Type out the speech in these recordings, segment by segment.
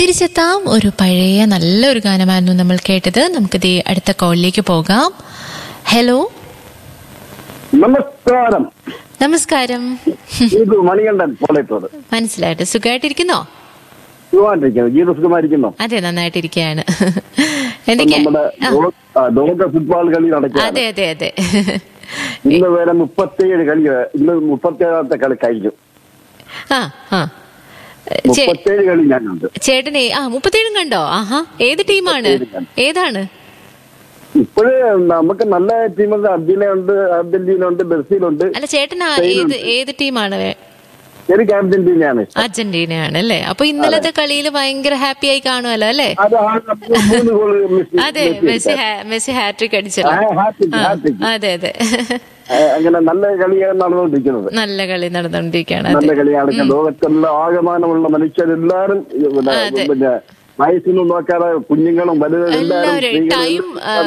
തിരിച്ചെത്താം ഒരു പഴയ നല്ലൊരു ഗാനമായിരുന്നു നമ്മൾ കേട്ടത് നമുക്ക് ദേ അടുത്ത കോളിലേക്ക് പോകാം ഹലോ നമസ്കാരം നമസ്കാരം ഇത് മണികണ്ഠൻ പോളയത്തോട് മനസ്സിലായിട്ട് സുഖമായിട്ടിരിക്കുന്നോ സുഖമായിട്ടിരിക്കുന്നു ജീവ സുഖമായിരിക്കുന്നു അതെ നന്നായിട്ടിരിക്കുകയാണ് ഇപ്പൊ എന്തൊക്കെയാ നമ്മുടെ ആ, ലോ- ആ, ലോക ഫുട്ബോൾ കളി നടക്കുകയാണ് അതെ അതെ അതെ ഇന്ന് വരെ മുപ്പത്തിയേഴ് കളി ഇന്ന് മുപ്പത്തിയേഴാമത്തെ കളി കഴിഞ്ഞു ആ ആ ചേ- മുപ്പത്തിയേഴ് കളി ഞാൻ കണ്ടു ചേട്ടനെ ആ മുപ്പത്തേഴും കണ്ടോ ആഹാ ഏത് ടീമാണ് ഏതാണ് ഇപ്പോഴ് നമുക്ക് നല്ല ടീമുണ്ട് അർജന്റീന ഉണ്ട് അർജന്റീന ഉണ്ട് ബ്രസീൽ ഉണ്ട് അല്ല ചേട്ടൻ ആ ഏത് ഏത് ടീമാണ് വേ- എനിക്ക് അർജന്റീനയാണ് ഇഷ്ടം. അർജന്റീനയാണ് അല്ലേ അപ്പൊ ഇന്നലത്തെ കളിയിൽ ഭയങ്കര ഹാപ്പി ആയി കാണുമല്ലോ അല്ലേ അത് ആ മൂന്ന് ഗോൾ മെസ്സി അതെ മെസ്സി ഹാ- മെസ്സി ഹാട്രിക് അടിച്ചല്ലോ ആ, hat-trick, ആ, hat-trick. അതെ അതെ ആ, അങ്ങനെ നല്ല കളിയാണ് നടന്നുകൊണ്ടിരിക്കുന്നത് നല്ല കളി നടന്നുകൊണ്ടിരിക്കുകയാണ് നല്ല അതെ കളിയാണ് ലോകത്തെല്ലാം ആകമാനമുള്ള മനുഷ്യരെല്ലാരും പിന്നെ അതെ. പിന്നെ വയസ്സൊന്നും നോക്കാതെ കുഞ്ഞുങ്ങളും വലുതും എല്ലാവരും എല്ലാവരും ടൈം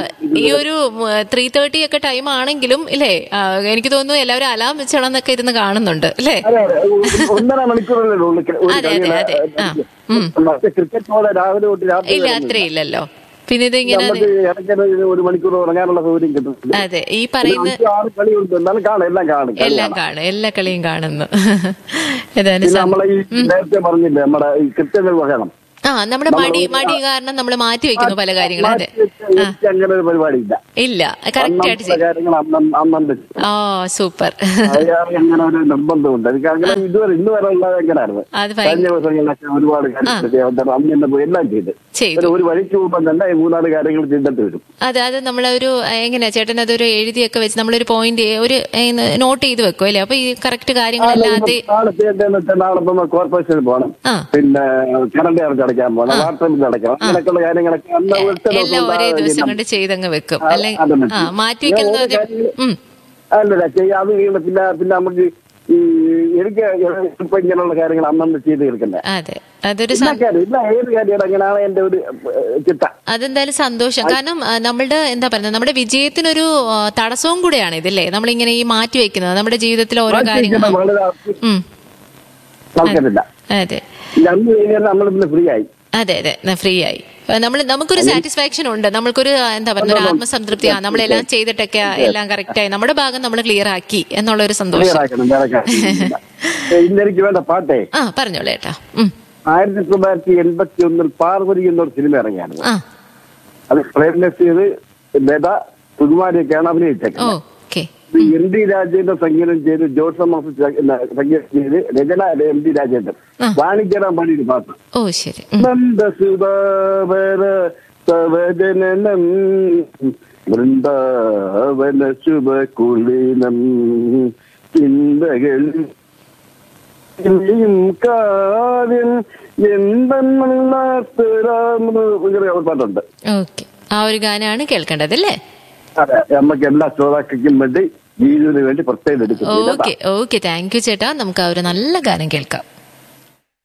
ഈ ഒരു ത്രീ തേർട്ടി ഒക്കെ ടൈം ആണെങ്കിലും ഇല്ലേ ആ, എനിക്ക് തോന്നുന്നു എല്ലാവരും അലാം വെച്ചോളന്നൊക്കെ ഇരുന്ന് കാണുന്നുണ്ട് അല്ലേ അതെ അതെ ഒ- ഒന്നര മണിക്കൂറല്ലേ ഉള്ളൂ ക- ഒരു അതെ, അതെ, അതെ. ആ. ഉം. മറ്റേ ക്രിക്കറ്റ് പോലെ രാവിലെ തൊട്ട് രാത്രി ഇല്ല വരെ ഒന്നും അത്രയില്ലല്ലോ പിന്നെ ഇത് ഇങ്ങനെ നമുക്ക് ഇടയ്ക്ക് ഒരു മണിക്കൂർ ഉറങ്ങാനുള്ള സൗകര്യം കിട്ടും അതെ ഈ പറയുന്ന അഞ്ച് ആറ് കളിയുണ്ട് എന്നാലും കാണും എല്ലാം കാണും കളി എല്ലാം കാണാം. കാണും എല്ലാ കളിയും കാണുന്നു ഏതായാലും പിന്നെ സം- നമ്മളെ ഈ നേരത്തെ പറഞ്ഞില്ലേ നമ്മുടെ ഈ കൃത്യനിർവഹണം ആ നമ്മുടെ മടി മടി കാരണം നമ്മൾ മാറ്റി വെക്കുന്നു പല കാര്യങ്ങളും അതെ ആ എനിക്ക് അങ്ങനെ ഒരു പരിപാടിയില്ല ഇല്ല കറക്റ്റ് ആയിട്ട് അന്നത്തെ ചെയ്യും കാര്യങ്ങൾ അന്നന്ന് അന്നന്ന് ചെയ്യും. ഓ സൂപ്പർ അയാൾക്ക് അങ്ങനെ ഒരു നിർബന്ധമുണ്ട് എനിക്ക് അങ്ങനെ ഇതുവരെ ഇന്ന് വരെ ഉള്ളത് എങ്ങനെയായിരുന്നു അത് ഭയങ്കര കഴിഞ്ഞ ദിവസങ്ങളിലൊക്കെ ഒരുപാട് കാര്യങ്ങൾ ചെയ്യാൻ അന്ന് തന്നെ പോയി എല്ലാം ചെയ്ത് ചെയ്തു ഒരു- ഒരു വഴിക്ക് പോകുമ്പോൾ തന്നെ ഈ മൂന്നാല് കാര്യങ്ങൾ ചെയ്തിട്ട് വരും അതെ അത് നമ്മളൊരു എങ്ങനെയാ ചേട്ടൻ അതൊരു എഴുതിയൊക്കെ വെച്ച് നമ്മളൊരു പോയിന്റ് ഒരു നോട്ട് ചെയ്ത് വെക്കും അല്ലേ അപ്പൊ ഈ കറക്റ്റ് കാര്യങ്ങളെല്ലാം അത് നാളെ ചെയ്യേണ്ടതെന്ന് വെച്ചാൽ നാളെ ഇപ്പം കോർപ്പറേഷനിൽ പോകണം ആ പിന്നെ കറണ്ട് ചാർജ് അടയ്ക്കാൻ പോകണം വാട്ടർ ബില്ല് അടയ്ക്കണം അങ്ങനെയൊക്കെയുള്ള കാര്യങ്ങളൊക്കെ അന്ന് ഒറ്റ ദിവസം എല്ലാം ഒരേ ഉണ്ടാകുന്ന ദിവസം ചെയ്യുന്ന- കൊണ്ട് ചെയ്തങ്ങ് വെക്കും ആ, അല്ലെ അതന്നെ. ആ മാറ്റി വെക്കുന്നത് ഞാൻ ഒരു കാര്യം- ഉം അല്ലല്ല ചെയ്യാം അത് ചെയ്യണം പിന്നെ പിന്നെ നമുക്ക് ഈ എനിക്ക് ഇപ്പൊ ഇങ്ങനെയുള്ള കാര്യങ്ങൾ അന്നന്ന് ചെയ്ത് തീർക്കണ്ടേ അതെ അതൊരു എല്ലാ സം- കാര്യം ഇല്ല ഏത് കാര്യം അങ്ങനെയാണ് എന്റെ ഒരു ഏഹ്, ചിട്ട അതെന്തായാലും സന്തോഷം കാരണം ആ, നമ്മളുടെ എന്താ പറയുന്നത് നമ്മുടെ വിജയത്തിനൊരു ആ, തടസ്സവും കൂടെയാണ് ഇതല്ലേ നമ്മളിങ്ങനെ ഈ മാറ്റി വെക്കുന്നത് നമ്മുടെ ജീവിതത്തിൽ ഓരോ കാര്യങ്ങൾ മാറ്റിവെക്കുന്ന വളരെ ഉം ആൾക്കാരില്ല അതെ ഇത് അന്ന് കഴിഞ്ഞാൽ നമ്മൾ പിന്നെ ഫ്രീ ആയി അതെ അതെ ഫ്രീ ആയി നമ്മൾ നമുക്കൊരു സാറ്റിസ്ഫാക്ഷൻ ഉണ്ട് നമ്മൾക്കൊരു ആ, എന്താ പറയുക ഒരു ആത്മസംതൃപ്തി ആ നമ്മളെല്ലാം ചെയ്തിട്ടൊക്കെ എല്ലാം കറക്റ്റ് ആയി നമ്മുടെ ഭാഗം നമ്മൾ ക്ലിയർ ആക്കി എന്നുള്ള ഒരു ക്ലിയർ സന്തോഷം ആക്കണം വേറെ കാര്യമൊന്നുമില്ല. ഏഹ്, ഇന്ന് എനിക്ക് വേണ്ട പാട്ടേ ആ പറഞ്ഞോളൂ ഏട്ടാ ഉം. ആയിരത്തി തൊള്ളായിരത്തി എൺപത്തി ഒന്നിൽ പാർവതി എന്നൊരു സിനിമ ഇറങ്ങിയായിരുന്നു ആ അത് പ്രേം നസീർ ലത സുകുമാരിയൊക്കെയാണ് അഭിനയിച്ചേക്കുന്നത് ഓക്കെ ഇത് എം ഡി രാജേന്ദ്രൻ സംഗീതം ചെയ്ത് ജോസ് മാസ്റ്റർ സംഗീതം ചെയ്ത് രചന എം ഡി രാജേന്ദ്രൻ ആ. വാണിജ്യറാൻ പാടിയൊരു പാട്ട് ഓ ശരി ഉം. നന്ദസുധാവര സവജനനം വൃന്ദാവന ശുഭകുളിനം ചിന്തകൾ കാര്യം എന്തെന്നുള്ള പാട്ടുണ്ട് ഓക്കെ ആ ഒരു ഗാനമാണ് കേൾക്കേണ്ടത് അല്ലേ അതെ നമുക്ക് എല്ലാ ശ്രോതാക്കൾക്കും വേണ്ടി ജീവിതത്തിന് വേണ്ടി പ്രത്യേകം എടുക്കുന്നു ഓക്കെ ഓക്കെ താങ്ക് യു ചേട്ടാ നമുക്ക് ആ ഒരു നല്ല ഗാനം കേൾക്കാം